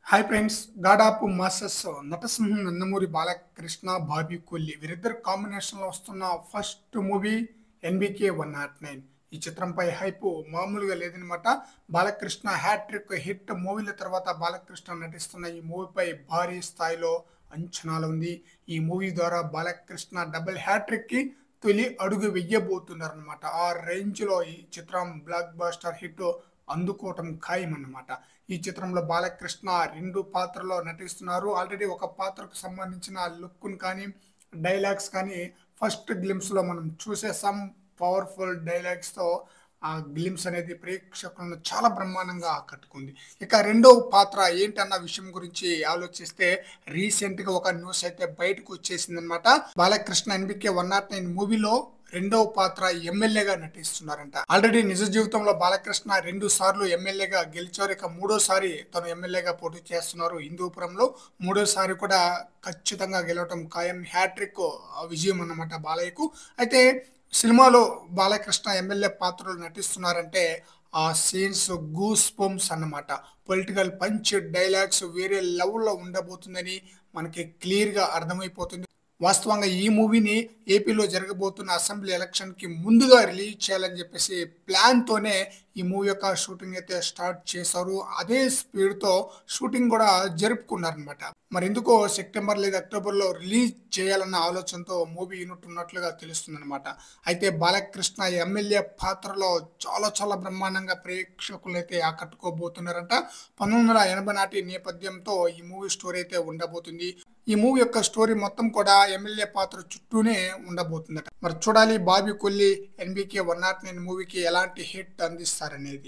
hi friends god of masses నటసింహం నందమూరి బాలకృష్ణ బాబీ కొల్లి వీరిద్దరు కాంబినేషన్లో వస్తున్న first movie NBK one not nine ఈ చిత్రంపై హైప్ మామూలుగా లేదనమాట బాలకృష్ణ హ్యాట్రిక్ హిట్ మూవీల తర్వాత బాలకృష్ణ నటిస్తున్న ఈ మూవీపై భారీ స్థాయిలో అంచనాలు ఉంది ఈ మూవీ ద్వారా బాలకృష్ణ డబుల్ హ్యాట్రిక్ కి తొలి అడుగు వెయ్యబోతున్నారనమాట ఆ రేంజ్ లో ఈ చిత్రం బ్లాక్ బాస్టర్ హిట్ అందుకోవటం ఖాయం అన్నమాట ఈ చిత్రంలో బాలకృష్ణ రెండు పాత్రలో నటిస్తున్నారు ఆల్రెడీ ఒక పాత్రకు సంబంధించిన లుక్ను కానీ డైలాగ్స్ కానీ ఫస్ట్ గ్లిమ్స్ లో మనం చూసేసాం పవర్ఫుల్ డైలాగ్స్ తో ఆ గ్లిమ్స్ అనేది ప్రేక్షకులను చాలా బ్రహ్మాండంగా ఆకట్టుకుంది ఇక రెండో పాత్ర ఏంటన్న విషయం గురించి ఆలోచిస్తే రీసెంట్ గా ఒక న్యూస్ అయితే బయటకు వచ్చేసింది అనమాట Balakrishna NBK one not nine మూవీలో రెండవ పాత్ర ఎమ్మెల్యేగా నటిస్తున్నారంట ఆల్రెడీ నిజ జీవితంలో బాలకృష్ణ రెండు సార్లు ఎమ్మెల్యేగా గెలిచారు ఇక మూడోసారి తను ఎమ్మెల్యేగా పోటీ చేస్తున్నారు హిందూపురంలో మూడోసారి కూడా ఖచ్చితంగా గెలవటం ఖాయం హ్యాట్రిక్ విజయం అన్నమాట బాలయ్యకు అయితే సినిమాలో బాలకృష్ణ ఎమ్మెల్యే పాత్రలు నటిస్తున్నారంటే ఆ సీన్స్ గూస్ పంప్స్ అన్నమాట పొలిటికల్ పంచ్ డైలాగ్స్ వేరే లెవెల్లో ఉండబోతుందని మనకి క్లియర్గా అర్థమైపోతుంది వాస్తవంగా ఈ మూవీని ఏపీలో జరగబోతున్న అసెంబ్లీ ఎలక్షన్ కి ముందుగా రిలీజ్ చేయాలని చెప్పేసి ప్లాన్ తోనే ఈ మూవీ యొక్క షూటింగ్ అయితే స్టార్ట్ చేశారు అదే స్పీడ్ తో షూటింగ్ కూడా జరుపుకున్నారనమాట మరి ఎందుకో సెప్టెంబర్ లేదా అక్టోబర్ లో రిలీజ్ చేయాలన్న ఆలోచనతో మూవీ యూనిట్ ఉన్నట్లుగా తెలుస్తుంది అనమాట అయితే బాలకృష్ణ ఎమ్మెల్యే పాత్రలో చాలా చాలా బ్రహ్మాండంగా ప్రేక్షకులు అయితే ఆకట్టుకోబోతున్నారంట పంతొమ్మిది వందల ఎనభై నాటి నేపథ్యంతో ఈ మూవీ స్టోరీ అయితే ఉండబోతుంది ఈ మూవీ యొక్క స్టోరీ మొత్తం కూడా ఎమ్మెల్యే పాత్ర చుట్టూనే ఉండబోతుందట మరి చూడాలి Bobby Kolli NBK one not nine మూవీకి ఎలాంటి హిట్ అందిస్తారనేది